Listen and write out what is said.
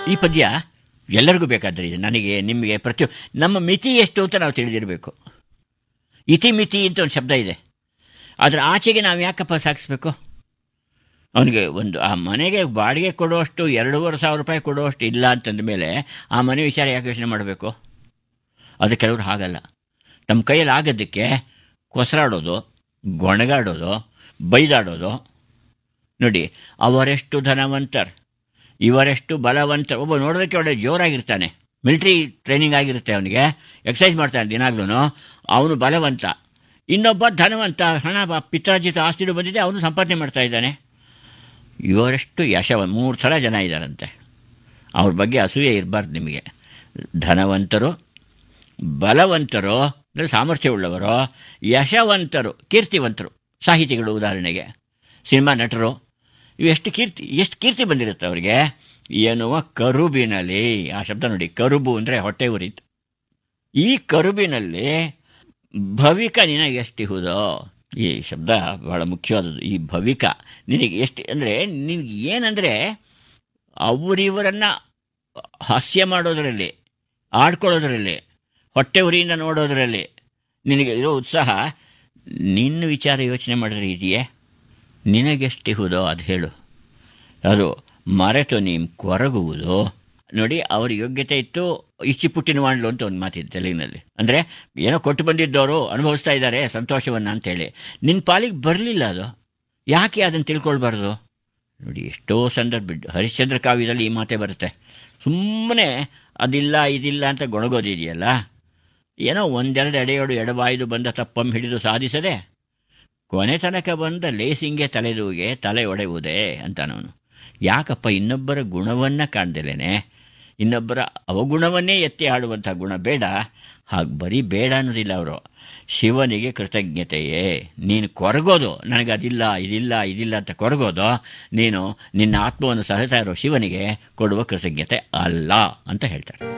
ಈ ಪದ್ಯ ಎಲ್ಲರಿಗೂ ಬೇಕಾದ್ರೆ ಇದೆ ನನಗೆ ನಿಮಗೆ ಪ್ರತಿ ನಮ್ಮ ಮಿತಿ ಎಷ್ಟು ಅಂತ ನಾವು ತಿಳಿದಿರಬೇಕು ಇತಿ ಮಿತಿ ಅಂತ ಒಂದು ಶಬ್ದ ಇದೆ ಅದರ ಆಚೆಗೆ ನಾವು ಯಾಕಪ್ಪ ಸಾಗಿಸ್ಬೇಕು ಅವನಿಗೆ ಒಂದು ಆ ಮನೆಗೆ ಬಾಡಿಗೆ ಕೊಡುವಷ್ಟು ಎರಡೂವರೆ ಸಾವಿರ ರೂಪಾಯಿ ಕೊಡುವಷ್ಟು ಇಲ್ಲ ಅಂತಂದ ಮೇಲೆ ಆ ಮನೆ ವಿಚಾರ ಯಾಕೆ ಯೋಚನೆ ಮಾಡಬೇಕು ಅದು ಕೆಲವರು ಹಾಗಲ್ಲ ತಮ್ಮ ಕೈಯಲ್ಲಿ ಆಗೋದಕ್ಕೆ ಕೊಸರಾಡೋದು ಗೊಣಗಾಡೋದು ಬೈದಾಡೋದು ನೋಡಿ ಅವರೆಷ್ಟು ಧನವಂತರ್ ಇವರೆಷ್ಟು ಬಲವಂತ ಒಬ್ಬ ನೋಡೋದಕ್ಕೆ ಒಳ್ಳೆ ಜೋರಾಗಿರ್ತಾನೆ ಮಿಲಿಟ್ರಿ ಟ್ರೈನಿಂಗ್ ಆಗಿರುತ್ತೆ ಅವನಿಗೆ ಎಕ್ಸಸೈಸ್ ಮಾಡ್ತಾನೆ ದಿನಾಗ್ಲೂ ಅವನು ಬಲವಂತ ಇನ್ನೊಬ್ಬ ಧನವಂತ ಹಣ ಬ- ಪಿತ್ರಾರ್ಜಿತ ಆಸ್ತಿಗಳು ಬಂದಿದೆ ಅವನು ಸಂಪಾದನೆ ಮಾಡ್ತಾ ಇದ್ದಾನೆ ಇವರೆಷ್ಟು ಯಶವ ಮೂರು ಥರ ಜನ ಇದ್ದಾರಂತೆ ಅವ್ರ ಬಗ್ಗೆ ಅಸೂಯೆ ಇರಬಾರ್ದು ನಿಮಗೆ ಧನವಂತರು ಬಲವಂತರು ಅಂದರೆ ಸಾಮರ್ಥ್ಯವುಳ್ಳವರು ಯಶವಂತರು ಕೀರ್ತಿವಂತರು ಸಾಹಿತಿಗಳು ಉದಾಹರಣೆಗೆ ಸಿನಿಮಾ ನಟರು ಇವು ಎಷ್ಟು ಕೀರ್ತಿ ಎಷ್ಟು ಕೀರ್ತಿ ಬಂದಿರುತ್ತೆ ಅವರಿಗೆ ಎನ್ನುವ ಕರುಬಿನಲ್ಲಿ ಆ ಶಬ್ದ ನೋಡಿ ಕರುಬು ಅಂದರೆ ಹೊಟ್ಟೆ ಉರಿತು ಈ ಕರುಬಿನಲ್ಲಿ ಭವಿಕ ನಿನಗೆ ಎಷ್ಟಿಹುದೋ ಈ ಶಬ್ದ ಬಹಳ ಮುಖ್ಯವಾದದ್ದು ಈ ಭವಿಕ ನಿನಗೆ ಎಷ್ಟು ಅಂದರೆ ನಿನಗೆ ಏನಂದರೆ ಅವರಿವರನ್ನು ಹಾಸ್ಯ ಮಾಡೋದರಲ್ಲಿ ಆಡ್ಕೊಳ್ಳೋದ್ರಲ್ಲಿ ಹೊಟ್ಟೆ ಉರಿಯಿಂದ ನೋಡೋದರಲ್ಲಿ ನಿನಗೆ ಇರೋ ಉತ್ಸಾಹ ನಿನ್ನ ವಿಚಾರ ಯೋಚನೆ ಮಾಡಿದ್ರೆ ಇದೆಯೇ ನಿನಗೆಷ್ಟಿಹುದೋ ಅದು ಹೇಳು ಅದು ಮರೆತು ನೀನು ಕೊರಗುವುದು ನೋಡಿ ಅವ್ರ ಯೋಗ್ಯತೆ ಇತ್ತು ಇಚ್ಚಿ ಪುಟ್ಟಿನ ವಾಣ್ಲು ಅಂತ ಒಂದು ಮಾತಿದೆ ತೆಲುಗಿನಲ್ಲಿ ಅಂದರೆ ಏನೋ ಕೊಟ್ಟು ಬಂದಿದ್ದವರು ಅನುಭವಿಸ್ತಾ ಇದ್ದಾರೆ ಸಂತೋಷವನ್ನು ಅಂತೇಳಿ ನಿನ್ನ ಪಾಲಿಗೆ ಬರಲಿಲ್ಲ ಅದು ಯಾಕೆ ಅದನ್ನು ತಿಳ್ಕೊಳ್ಬಾರ್ದು ನೋಡಿ ಎಷ್ಟೋ ಸಂದರ್ಭ ಹರಿಶ್ಚಂದ್ರ ಕಾವ್ಯದಲ್ಲಿ ಈ ಮಾತೆ ಬರುತ್ತೆ ಸುಮ್ಮನೆ ಅದಿಲ್ಲ ಇದಿಲ್ಲ ಅಂತ ಗೊಣಗೋದಿದೆಯಲ್ಲ ಏನೋ ಒಂದೆರಡು ಎಡೆಯೋಡು ಎಡವಾಯ್ದು ಬಂದ ತಪ್ಪಂ ಹಿಡಿದು ಸಾಧಿಸದೆ ಕೊನೆ ತನಕ ಬಂದ ಲೇಸಿಂಗೆ ತಲೆದೂಗೆ ತಲೆ ಒಡೆಯುವುದೇ ಅಂತಾನವನು ಯಾಕಪ್ಪ ಇನ್ನೊಬ್ಬರ ಗುಣವನ್ನು ಕಾಣ್ದಲೇನೆ ಇನ್ನೊಬ್ಬರ ಅವಗುಣವನ್ನೇ ಎತ್ತಿ ಆಡುವಂಥ ಗುಣ ಬೇಡ ಹಾಗೆ ಬರೀ ಬೇಡ ಅನ್ನೋದಿಲ್ಲ ಅವರು ಶಿವನಿಗೆ ಕೃತಜ್ಞತೆಯೇ ನೀನು ಕೊರಗೋದು ನನಗೆ ಅದಿಲ್ಲ ಇದಿಲ್ಲ ಇದಿಲ್ಲ ಅಂತ ಕೊರಗೋದು ನೀನು ನಿನ್ನ ಆತ್ಮವನ್ನು ಸಹಿತಾ ಇರೋ ಶಿವನಿಗೆ ಕೊಡುವ ಕೃತಜ್ಞತೆ ಅಲ್ಲ ಅಂತ ಹೇಳ್ತಾರೆ